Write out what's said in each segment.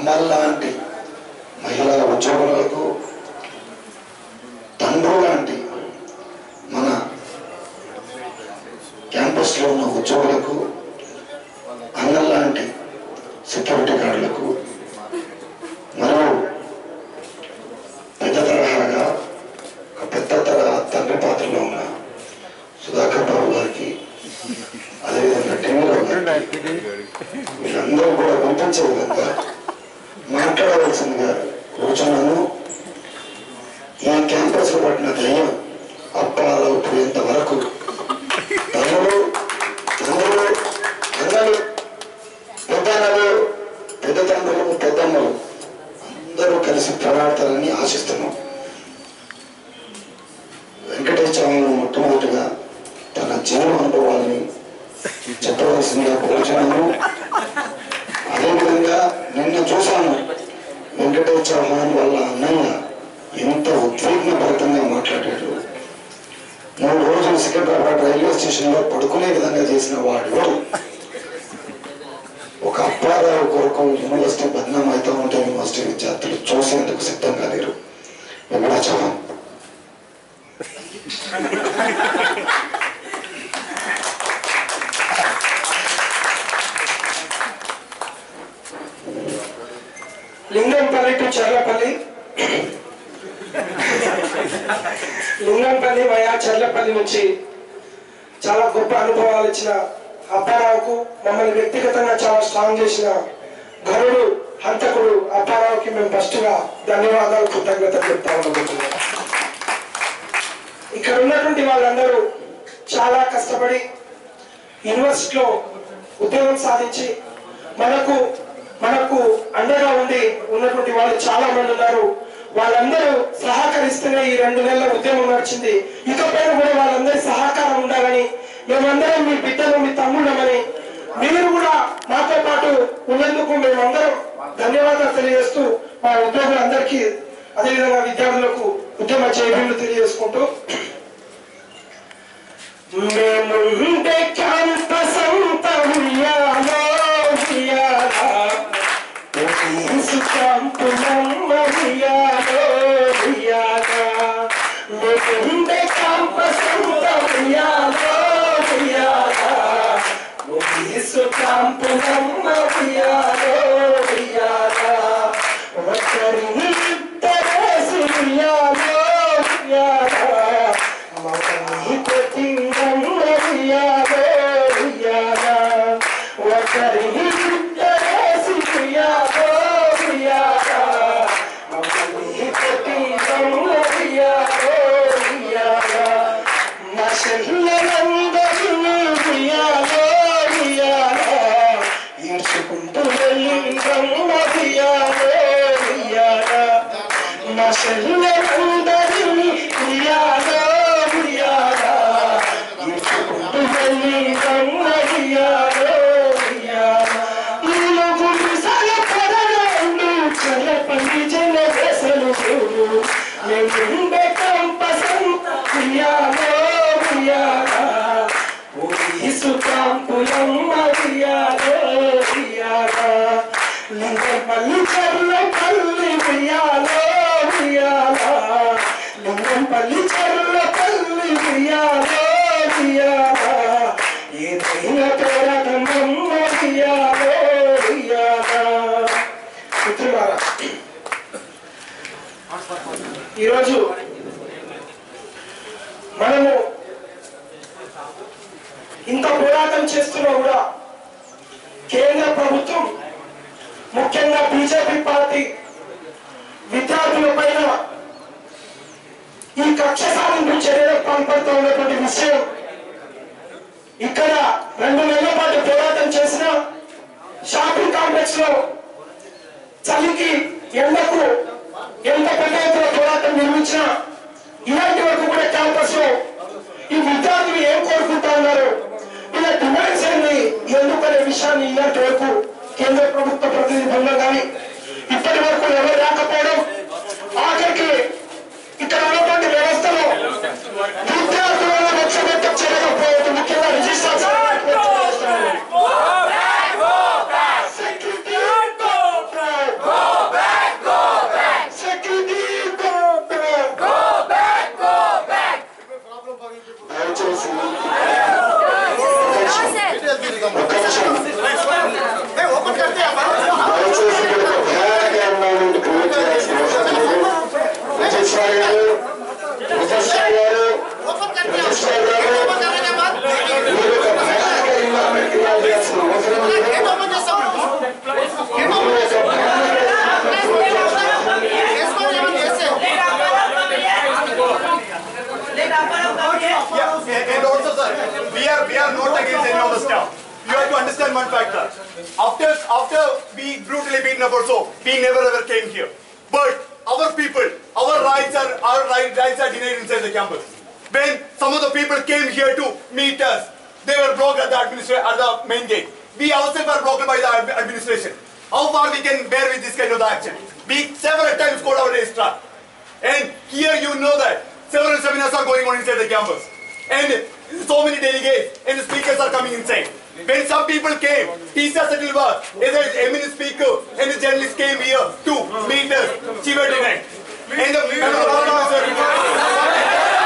అమ్మల్లాంటి మహిళా ఉద్యోగులకు తండ్రు లాంటి మన క్యాంపస్లో ఉన్న ఉద్యోగులకు అన్నల్లాంటి సెక్యూరిటీ గార్డులకు మరియు పెద్ద తరహాగా ఒక పెద్ద తరహా తండ్రి పాత్రలో ఉన్న సుధాకర్ బాబు గారికి అదేవిధంగా టీవీరావు గారికి వీళ్ళందరూ కూడా వినిపించే విధంగా మాట్లాడవలసిందిగా కూర్చున్నాను ఈ క్యాంపస్ లో పట్టిన దయ్యం అప్పాలో పోయేంత వరకు తమ్ముడు తమ్ముడు అన్నలు పెద్దన్నలు పెద్ద తండ్రులు పెద్దమ్మలు అందరూ కలిసి పోరాడతారని ఆశిస్తున్నాం వెంకటేశ్వరరావు మొట్టమొదటిగా తన జీవన అనుభవాలని చెప్పవలసిందిగా కోరుచున్నాను అదేవిధంగా నిన్న చూశాను వెంకటేశ్వర చౌహాన్ వాళ్ళ అన్నయ్య ఎంత ఉద్విగ్నభరితంగా మాట్లాడాడు మూడు రోజులు సికింద్రాబాద్ రైల్వే స్టేషన్ లో పడుకునే విధంగా చేసిన వాడు ఒక అప్పారావు కొరకు యూనివర్సిటీ బద్నాం అవుతూ ఉంటే యూనివర్సిటీ విద్యార్థులు చూసేందుకు సిద్ధంగా లేరు వెంకట చౌహాన్ లింగంపల్లి టు చర్లపల్లి లింగంపల్లి వయా చర్లపల్లి నుంచి చాలా గొప్ప అనుభవాలు ఇచ్చిన అప్పారావుకు మమ్మల్ని వ్యక్తిగతంగా చాలా స్ట్రాంగ్ చేసిన ఘనుడు హంతకుడు అప్పారావుకి మేము ఫస్ట్ గా ధన్యవాదాలు కృతజ్ఞతలు చెప్తా ఉండబోతున్నాం ఇక్కడ ఉన్నటువంటి వాళ్ళందరూ చాలా కష్టపడి యూనివర్సిటీలో ఉద్యోగం సాధించి మనకు మనకు అండగా ఉండి ఉన్నటువంటి వాళ్ళు చాలా మంది ఉన్నారు వాళ్ళందరూ సహకరిస్తేనే ఈ రెండు నెలల ఉద్యమం నడిచింది ఇకపైన కూడా వాళ్ళందరి సహకారం ఉండాలని మేమందరం మీ బిడ్డలు మీ తమ్ముళ్ళమని మీరు కూడా మాతో పాటు ఉన్నందుకు మేమందరం ధన్యవాదాలు తెలియజేస్తూ మా ఉద్యోగులందరికీ అదేవిధంగా విద్యార్థులకు ఉద్యమ చైతన్యం తెలియజేసుకుంటూ మేముంటే క్యాంపస్ అంతా ఉయ్యాలో ఉయ్యాలా ఊసు క్యాంపులమ్మ ఉయ్యాలో ఉయ్యాలా మేముంటే క్యాంపస్ అంతా ఉయ్యాలో ఉయ్యాలా ఊసు క్యాంపులమ్మ ఉయ్యాలో ఉయ్యాలా ఒకరిని ఇద్దరేసి ఉయ్యాలో ఉయ్యాలా మమ్మల్ని పెట్టిందమ్మ ఉయ్యాలో ఉయ్యాలా ఒకరిని ఇద్దరేసి ఉయ్యాలో ఉయ్యాలా మమ్మల్ని పెట్టిందమ్మ ఉయ్యాలో ఉయ్యాలా మా చెల్లెలందరినీ ఉయ్యాలో ఉయ్యాలా ఈడ్చుకుంటూ వెళ్ళిందమ్మ ఉయ్యాలో ఉయ్యాలా మా చెల్లెలందరినీ ఉయ్యాలో ఉయ్యాలా ఈడ్చుకుంటూ వెళ్ళిందమ్మ ఉయ్యాలో ఉయ్యాలా నువ్వు మిసాల పడలేండు చల్లపల్లి జన వేసలు చూడు మేముండే కంపసంత ఉయ్యాలో ఉయ్యాలా పోలీసు కాంపులమ్మ ఉయ్యాలో ఉయ్యాలా లింగంపల్లి చర్లపల్లి ఉయ్యాలో ఉయ్యాలా లింగంపల్లి చర్లపల్లి ఉయ్యాలో ఉయ్యాలా ఏదైనా పోరాటం అమ్మ ఉయ్యాలో ఉయ్యాలా మిత్రులారా ఈరోజు మనము ఇంత పోరాటం చేస్తున్నా కూడా కేంద్ర ప్రభుత్వం ముఖ్యంగా బీజేపీ పార్టీ విద్యార్థుల పైన ఈ కక్ష సాధింపు చర్యలకు పాల్పడుతూ ఉన్నటువంటి విషయం ఇక్కడ రెండు నెలల పాటు పోరాటం చేసిన షాపింగ్ కాంప్లెక్స్ లో చలికి ఎండకు ఎంత పెద్ద ఎత్తున పోరాటం నిర్మించినా ఇలాంటి వరకు కూడా క్యాంపస్ లో ఈ విద్యార్థులు ఏం కోరుకుంటా ఉన్నారు ఇలా డిమాండ్స్ ఏంది ఎందుకనే విషయాన్ని ఇలాంటి వరకు కేంద్ర ప్రభుత్వ ప్రతినిధి బృందం కానీ ఇప్పటి వరకు ఎవరు రాకపోవడం ఆఖరికి ఇక్కడ ఉన్నటువంటి వ్యవస్థలో విద్యార్థులను లక్ష్యపెట్టి చేయకపోవడం ముఖ్యంగా registration Security, one factor. After after we brutally beaten up also, we never ever came here. But our people, our rights are our right, rights are denied inside the campus. When some of the people came here to meet us, they were blocked at the administra- at the main gate. We ourselves were blocked by the ad- administration. How far we can bear with this kind of action? We several times called our registrar. And here you know that several seminars are going on inside the campus. And so many delegates and the speakers are coming inside. When some people came, Tisa Satilwa, as an eminent speaker, and the journalists came here to meet us. She were denied. And the member of parliament, sir,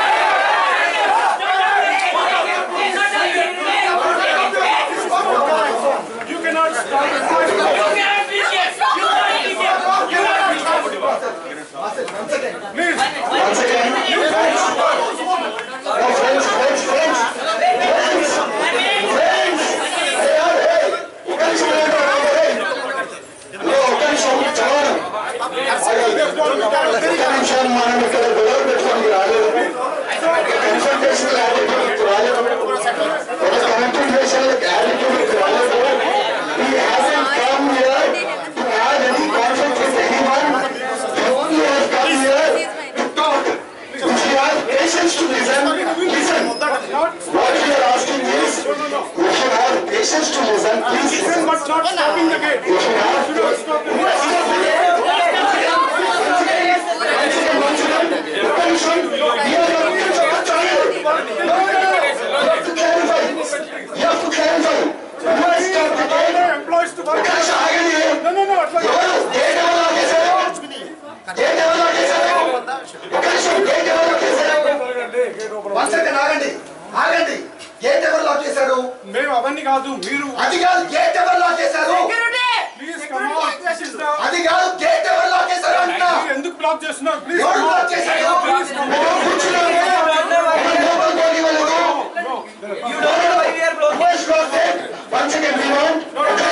You cannot stop. Once again, friends, no, friends, friends, friends, friends, friends, hey, hey, ఒక నిమిషం ఉండండి, hey. Hello, ఒక నిమిషం చదవను. ఒక్క నిమిషం మనం ఇక్కడ గొడవ పెట్టుకోనికి రాలేదు కన్సల్టేషన్ యాటిట్యూడ్ రాలేదు ఒక కన్సల్టేషన్ యాటిట్యూడ్ రాలేదు We haven't come here to have any conflict with anyone. We have come here to talk. If you have patience to listen, listen. What we are asking is, if you have patience to listen, please listen. But not stopping the gate. If you have Employees to work. No, no, no. అట్లా one second ఆగండి ఆగండి gate ఎవరు lock చేశారు మేము అవన్నీ కాదు మీరు అది కాదు గేట్ ఎవరు లాక్ చేశారు please come on this is the అది కాదు గేట్ ఎవరు లాక్ చేశారు అంటున్నా మీరు ఎందుకు బ్లాక్ చేస్తున్నారు ప్లీజ్ ఎవరు బ్లాక్ చేశారు please come Once again, we want.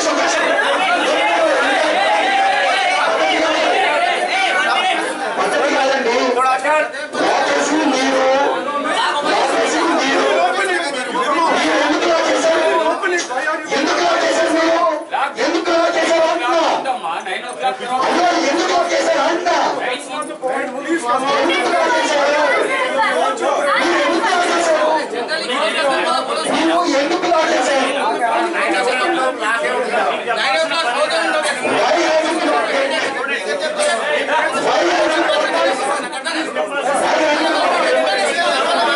పద్ధతి కాదండి రాకేసి మీరు రాకేసి మీరు మీరు ఎందుకు లాక్ చేశారు ఎందుకు లాక్ చేశారు మీరు ఎందుకు లాక్ చేశారు అంటున్నా అయ్యో ఎందుకు లాక్ చేశారు అంటున్నా ప్లీజ్ కమ్ ఆన్ ఎందుకు లాక్ చేశారు మీరు ఎందుకు లాక్ చేశారు మీరు ఎందుకు లాక్ చేశారు Why have you blocked it? Why have you blocked it? Why have you blocked it?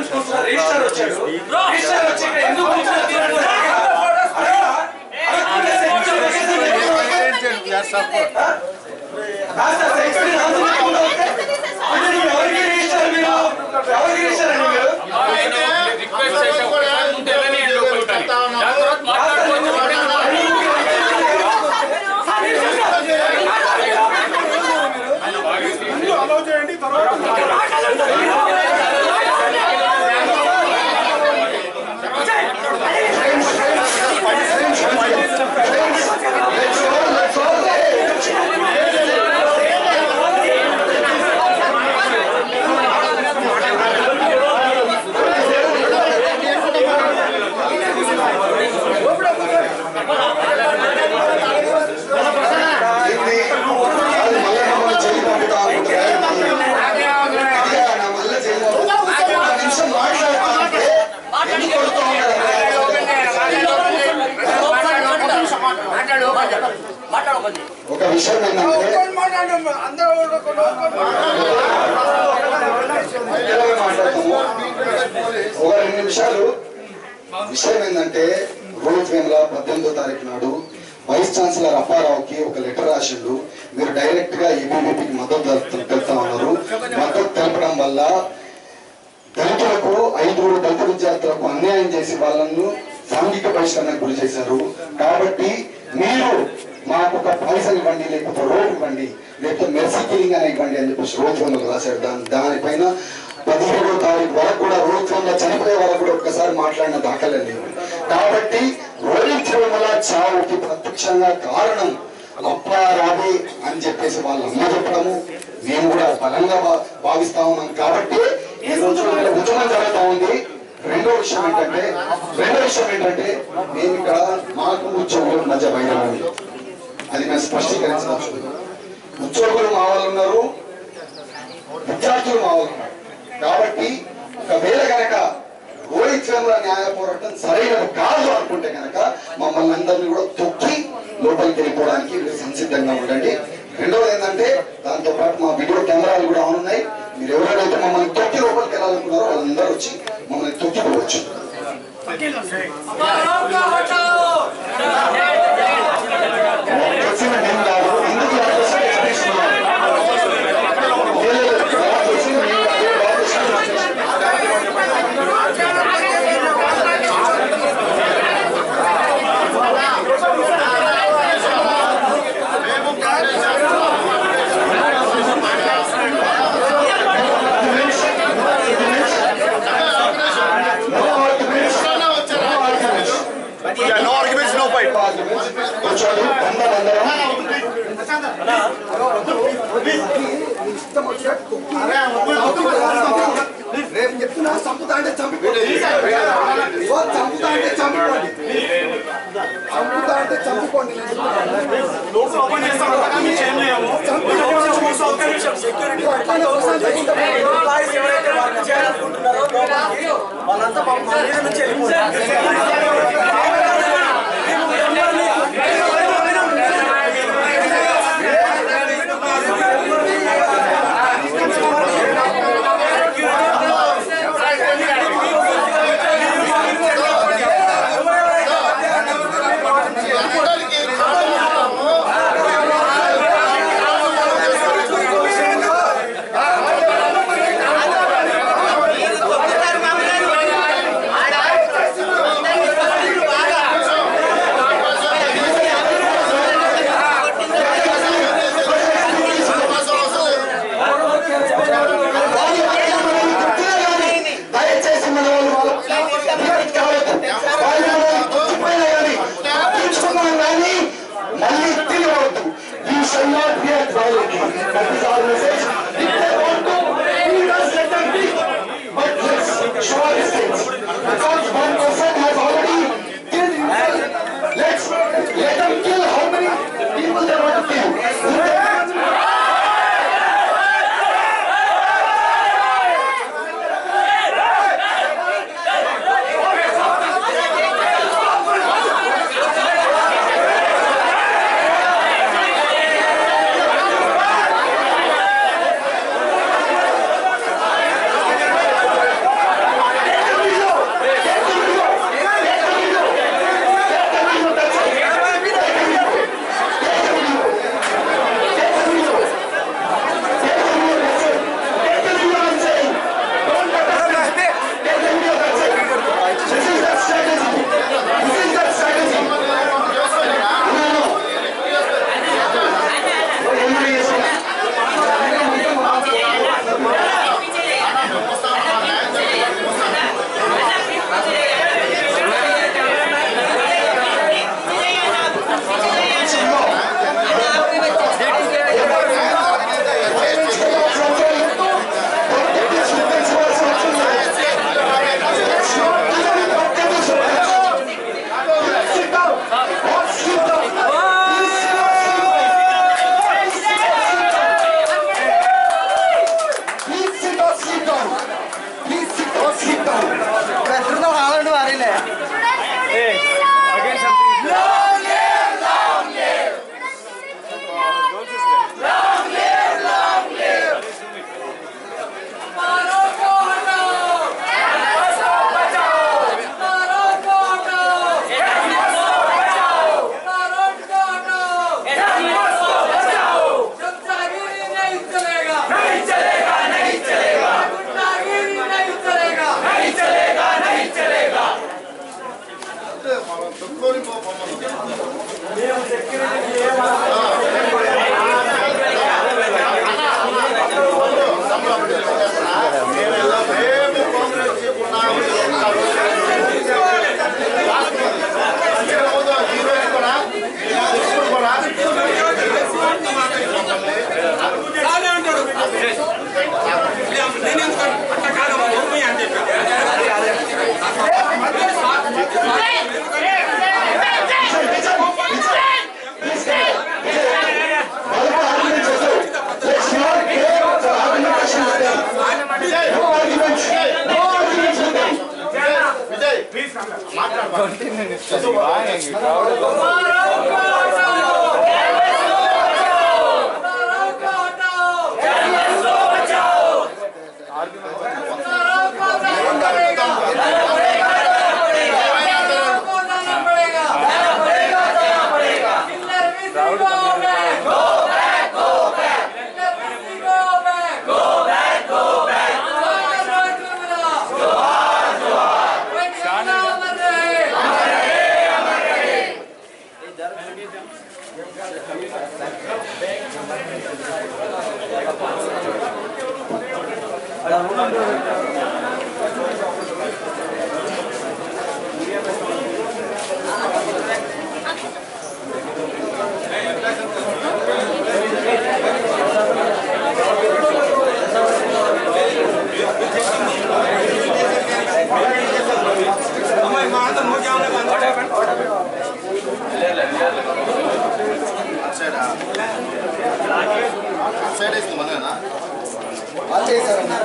నుంచి కూర్చున్నారు రిజిస్టర్ వచ్చాడు రిజిస్టర్ వచ్చి ఇక్కడ ఎందుకు కూర్చున్నారు తీరండి. అడగరా? అడగకుండా సెక్యూరిటీ కాదు సార్, సెక్యూరిటీ ఆన్సర్ చేయకుండా వస్తే, అంటే మీరు ఎవరికి రిజిస్టర్ మీరు ఎవరికి రిజిస్టర్ అండి మీరు రిక్వెస్ట్ చేసే ఒకసారి ముందు వెళ్ళనీయండి లోపలికి. దాని తర్వాత మాట్లాడుకోవచ్చు ఇది అది మళ్ళా మమ్మల్ని జైలు పంపుతా అనుకుంటున్నారా? అదే నా మళ్ళా జైలు పంపుతా. ఒక నిమిషం మాట్లాడుతా ఉంటే ఎందుకు కొడుతూ ఉన్నారు? ఒక విషయం ఏంటంటే మధ్యలోనే మాట్లాడతాము ఒక రెండు నిమిషాలు విషయం ఏంటంటే రోహిత్ వేముల పద్దెనిమిదో తారీఖు నాడు వైస్ ఛాన్సలర్ అప్పారావుకి ఒక లెటర్ రాసిండు మీరు డైరెక్ట్ గా ఏబీవీపీకి మద్దతు తెలు- తెలుపుతా ఉన్నారు మద్దతు తెలపడం వల్ల దళితులకు ఐదుగురు దళిత విద్యార్థులకు అన్యాయం చేసి వాళ్ళను సాంఘిక బహిష్కరణకు గురి చేశారు కాబట్టి మీరు మాకు ఒక పైసలు ఇవ్వండి లేకపోతే రోడ్ ఇవ్వండి లేకపోతే మెర్సీ కిలింగ్ అని ఇవ్వండి అని చెప్పేసి రోడ్ ఫోన్లు రాశాడు దాని దానిపైన పదిహేడో తారీఖు వరకు కూడా రోడ్ ఫోన్ లో చనిపోయే వరకు కూడా ఒక్కసారి మాట్లాడిన దాఖలే లేవు కాబట్టి రోహిత్ వేముల చావుకి ప్రత్యక్షంగా కారణం అప్పారాబే అని చెప్పేసి వాళ్ళ అమ్మ చెప్పడము మేము కూడా బలంగా భా- భావిస్తా ఉన్నాం కాబట్టి ఈ రోజు ఇక్కడ ఉద్యమం జరుగుతా ఉంది రెండో విషయం ఏంటంటే రెండో విషయం ఏంటంటే మేము ఇక్కడ మాకు ఉద్యోగుల మధ్య భయం ఉంది అది మేము స్పష్టీకరించదలుచుకున్నాం ఉద్యోగులు మా వాళ్ళు ఉన్నారు విద్యార్థులు మా వాళ్ళు ఉన్నారు కాబట్టి ఒకవేళ కనుక రోహిత్ వేముల న్యాయ పోరాటం సరైనది కాదు అనుకుంటే కనుక మమ్మల్ని అందరినీ కూడా తొక్కి లోపలికి వెళ్ళిపోవడానికి మీరు సంసిద్ధంగా ఉండండి రెండవది ఏంటంటే దాంతో పాటు మా వీడియో కెమెరాలు కూడా ఆన్ ఉన్నాయి మీరు ఎవరైతే మమ్మల్ని తొక్కి లోపలికి వెళ్ళాలనుకున్నారో వాళ్ళందరూ వచ్చి మమ్మల్ని తొక్కిపోవచ్చు వచ్చిన నేను కాదు ఎందుకు ఇలా చేసి explanation ఇవ్వాలి? లేదు, లేదు, ఇలా చేసి నేను కాదు, ఇలా చేసి explanation. No arguments. No arguments. Yeah, no arguments, no fight. No arguments. కూర్చోండి అందరం అందరం రేపు చెప్తున్నా చంపుతా అంటే చంపుకోండి ఓ చంపుతా అంటే చంపుకోండి చంపుతా అంటే చంపుకోండి నేను చెప్తున్నా. వాళ్ళంతా పాపం మా మీద నుంచి వెళ్ళిపోయారు. ఆ వాళ్ళు చేశారన్న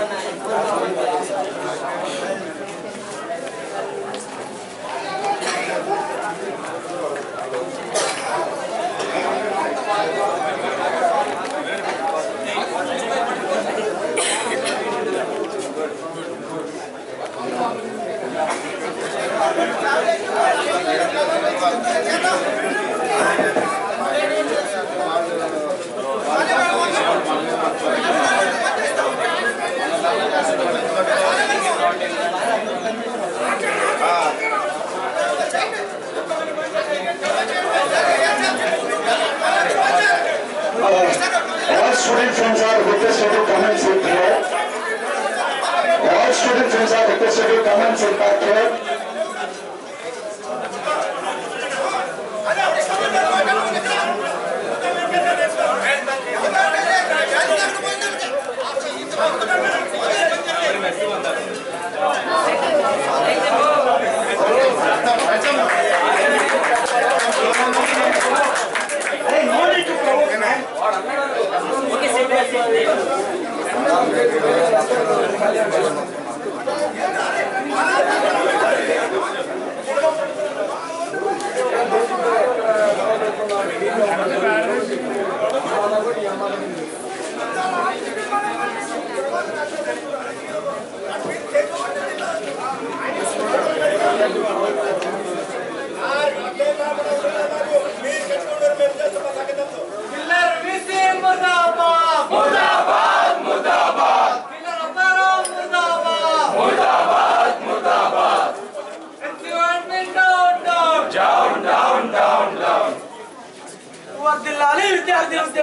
All student friends are requested to come and sit here. All student friends are requested to come and sit back here. వర్దిల్లాలి విద్యార్థి